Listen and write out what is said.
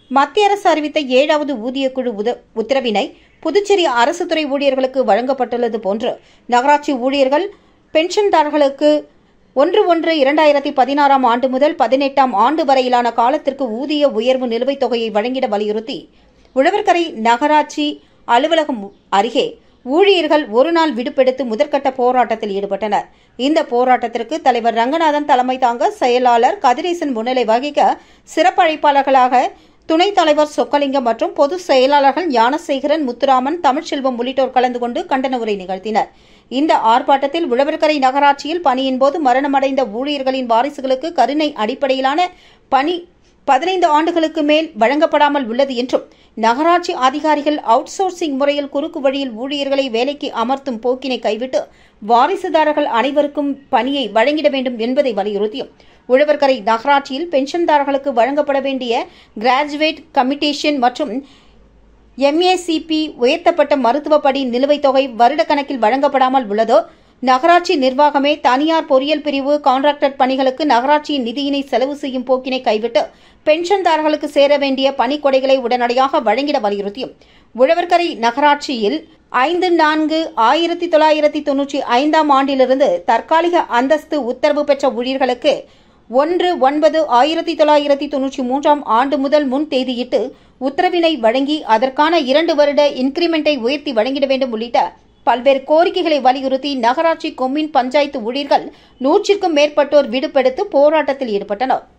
மத்திய அரசு அறிவித்த ஏழாவது ஊதியக்குழு உத உத்தரவினை புதுச்சேரி அரசு துறை ஊழியர்களுக்கு வழங்கப்பட்டுள்ளது போன்று நகராட்சி ஊழியர்கள் பென்ஷன்தாரர்களுக்கு ஒன்று ஒன்று இரண்டாயிரத்தி பதினாறாம் ஆண்டு முதல் பதினெட்டாம் ஆண்டு வரையிலான காலத்திற்கு ஊதிய உயர்வு நிலுவைத் தொகையை வழங்கிட வலியுறுத்தி உழவர்கரை நகராட்சி அலுவலகம் அருகே ஊழியர்கள் ஒருநாள் விடுப்பெடுத்து முதற்கட்ட போராட்டத்தில் ஈடுபட்டனர் இந்த போராட்டத்திற்கு தலைவர் ரங்கநாதன் தலைமை தாங்க செயலாளர் கதிரேசன் முன்னிலை வகிக்க சிறப்பு அழைப்பாளர்களாக துணைத் தலைவர் சொக்கலிங்கம் மற்றும் பொதுச் செயலாளர்கள் ஞானசேகரன் முத்துராமன் தமிழ்ச்செல்வம் உள்ளிட்டோர் கலந்து கொண்டு கண்டன உரை நிகழ்த்தினர் இந்த ஆர்ப்பாட்டத்தில் உழவர்கரை நகராட்சியில் பணியின் போது மரணமடைந்த ஊழியர்களின் வாரிசுகளுக்கு கருணை அடிப்படையிலான பணி பதினைந்து ஆண்டுகளுக்கு மேல் வழங்கப்படாமல் உள்ளது என்றும் நகராட்சி அதிகாரிகள் அவுட் சோர்சிங் முறையில் குறுக்கு வழியில் ஊழியர்களை வேலைக்கு அமர்த்தும் போக்கினை கைவிட்டு வாரிசுதாரர்கள் அனைவருக்கும் பணியை வழங்கிட வேண்டும் என்பதை வலியுறுத்தியும் உழவர்கரை நகராட்சியில் பென்ஷன்தாரர்களுக்கு வழங்கப்பட வேண்டிய கிராஜுவேட் கமிட்டேஷன் மற்றும் எம்ஏசிபி உயர்த்தப்பட்ட மருத்துவ படி நிலுவைத் தொகை வருடக்கணக்கில் வழங்கப்படாமல் உள்ளதோ நகராட்சி நிர்வாகமே தனியார் பொறியியல் பிரிவு கான்ட்ராக்டர் பணிகளுக்கு நகராட்சியின் நிதியினை செலவு செய்யும் போக்கினை கைவிட்டு பென்ஷன்தாரர்களுக்கு சேர வேண்டிய பணிக்கொடைகளை உடனடியாக வழங்கிட வலியுறுத்தியும் உழவர்கரை நகராட்சியில் ஐந்து நான்கு ஆயிரத்தி தொள்ளாயிரத்தி தொன்னூற்றி ஐந்தாம் ஆண்டிலிருந்து தற்காலிக அந்தஸ்து உத்தரவு பெற்ற ஊழியர்களுக்கு ஒன்று ஒன்பது ஆயிரத்தி தொள்ளாயிரத்தி தொன்னூற்றி மூன்றாம் ஆண்டு முதல் முன் தேதியிட்டு உத்தரவினை வழங்கி அதற்கான இரண்டு வருட இன்கிரிமெண்டை உயர்த்தி வழங்கிட வேண்டும் உள்ளிட்ட பல்வேறு கோரிக்கைகளை வலியுறுத்தி நகராட்சி கொம்மின் பஞ்சாயத்து ஊழியர்கள் நூற்றிற்கும் மேற்பட்டோர் விடுபெடுத்து போராட்டத்தில் ஈடுபட்டனர்